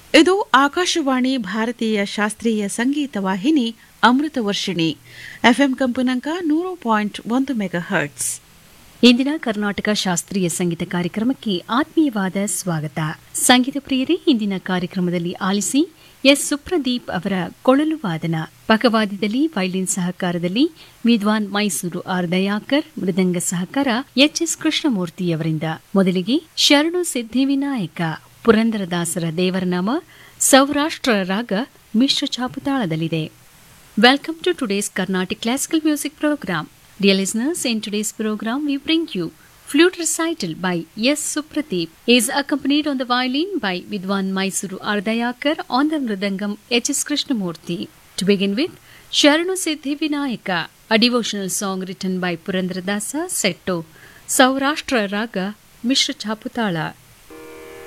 ಇದು ಆಕಾಶವಾಣಿ ಭಾರತೀಯ ಶಾಸ್ತ್ರೀಯ ಸಂಗೀತ ವಾಹಿನಿ ಅಮೃತ ವರ್ಷಿಣಿ ಎಫ್ಎಂ ಕಂಪನಾಂಕ ನೂರು ಪಾಯಿಂಟ್ ಒಂದು ಮೆಗಾ ಹರ್ಟ್ಸ್ ಇಂದಿನ ಕರ್ನಾಟಕ ಶಾಸ್ತ್ರೀಯ ಸಂಗೀತ ಕಾರ್ಯಕ್ರಮಕ್ಕೆ ಆತ್ಮೀಯವಾದ ಸ್ವಾಗತ ಸಂಗೀತ ಪ್ರಿಯರೇ ಇಂದಿನ ಕಾರ್ಯಕ್ರಮದಲ್ಲಿ ಆಲಿಸಿ ಎಸ್ ಸುಪ್ರದೀಪ್ ಅವರ ಕೊಳಲು ವಾದನ ಪಕವಾದ್ಯದಲ್ಲಿ ವೈಲಿನ್ ಸಹಕಾರದಲ್ಲಿ ವಿದ್ವಾನ್ ಮೈಸೂರು ಆರ್ ದಯಾಕರ್ ಮೃದಂಗ ಸಹಕಾರ ಎಚ್ ಎಸ್ ಕೃಷ್ಣಮೂರ್ತಿಯವರಿಂದ ಮೊದಲಿಗೆ ಶರಣು ಸಿದ್ಧಿವಿನಾಯಕ ಪುರಂದರದಾಸರ ದೇವರನಾಮ ಸೌರಾಷ್ಟ್ರ ರಾಗ ಮಿಶ್ರ ಚಾಪುತಾಳದಲ್ಲಿದೆ Welcome to today's Carnatic Classical Music Program. Dear listeners, in today's program we bring you Flute Recital by S. Supradeep is accompanied on the violin by Vidwan Mysuru Ardayakar on the Mridangam H. S. Krishnamurti. To begin with, Sharanu Siddhi Vinayaka, a devotional song written by Purandradasa set to Saurashtra Raga Mishra Chaputala.